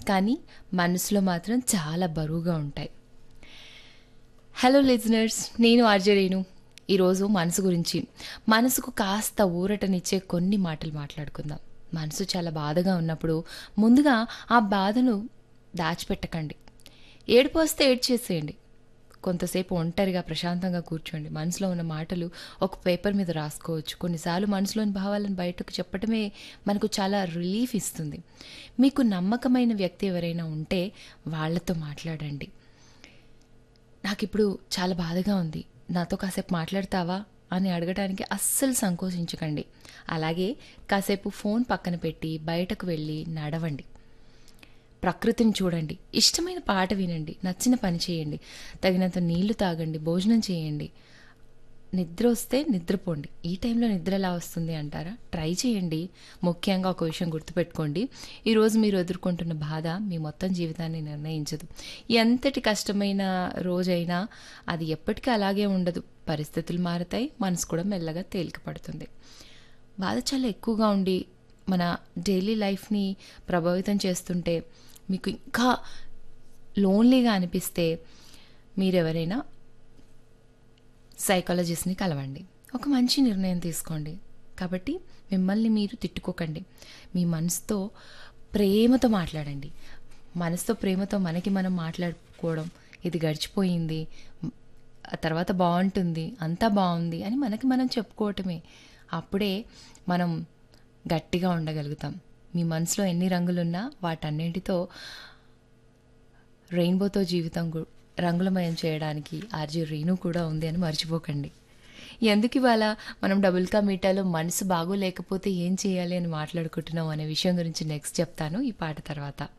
కానీ మనసులో మాత్రం చాలా బరువుగా ఉంటాయి హలో లిజనర్స్ నేను ఆర్జే రేణు ఈరోజు మనసు గురించి మనసుకు కాస్త ఊరటనిచ్చే కొన్ని మాటలు మాట్లాడుకుందాం మనసు చాలా బాధగా ఉన్నప్పుడు ముందుగా ఆ బాధను దాచిపెట్టకండి ఏడుపు వస్తే ఏడ్చేసేయండి కొంతసేపు ఒంటరిగా ప్రశాంతంగా కూర్చోండి మనసులో ఉన్న మాటలు ఒక పేపర్ మీద రాసుకోవచ్చు కొన్నిసార్లు మనసులోని భావాలను బయటకు చెప్పటమే మనకు చాలా రిలీఫ్ ఇస్తుంది మీకు నమ్మకమైన వ్యక్తి ఎవరైనా ఉంటే వాళ్ళతో మాట్లాడండి నాకు ఇప్పుడు చాలా బాధగా ఉంది నాతో కాసేపు మాట్లాడతావా అని అడగడానికి అస్సలు సంకోచించకండి అలాగే కాసేపు ఫోన్ పక్కన పెట్టి బయటకు వెళ్ళి నడవండి ప్రకృతిని చూడండి ఇష్టమైన పాట వినండి నచ్చిన పని చేయండి తగినంత నీళ్లు తాగండి భోజనం చేయండి నిద్ర వస్తే నిద్రపోండి ఈ టైంలో నిద్ర ఎలా వస్తుంది అంటారా ట్రై చేయండి ముఖ్యంగా ఒక విషయం గుర్తుపెట్టుకోండి ఈరోజు మీరు ఎదుర్కొంటున్న బాధ మీ మొత్తం జీవితాన్ని నిర్ణయించదు ఎంతటి కష్టమైన రోజైనా అది ఎప్పటికీ అలాగే ఉండదు పరిస్థితులు మారుతాయి మనసు కూడా మెల్లగా తేలిక పడుతుంది బాధ చాలా ఎక్కువగా ఉండి మన డైలీ లైఫ్ని ప్రభావితం చేస్తుంటే మీకు ఇంకా లోన్లీగా అనిపిస్తే మీరెవరైనా సైకాలజిస్ట్ని కలవండి ఒక మంచి నిర్ణయం తీసుకోండి కాబట్టి మిమ్మల్ని మీరు తిట్టుకోకండి మీ మనసుతో ప్రేమతో మాట్లాడండి మనసుతో ప్రేమతో మనకి మనం మాట్లాడుకోవడం ఇది గడిచిపోయింది ఆ తర్వాత బాగుంటుంది అంతా బాగుంది అని మనకి మనం చెప్పుకోవటమే అప్పుడే మనం గట్టిగా ఉండగలుగుతాం మీ మనసులో ఎన్ని రంగులున్నా వాటన్నిటితో రెయిన్బోతో జీవితం గు- రంగులమయం చేయడానికి ఆర్జే రీను కూడా ఉంది అని మర్చిపోకండి ఎందుకు ఇవాళ మనం డబుల్ కా మీటాలో మనసు బాగోలేకపోతే ఏం చేయాలి అని మాట్లాడుకుంటున్నాం అనే విషయం గురించి నెక్స్ట్ చెప్తాను ఈ పాట తర్వాత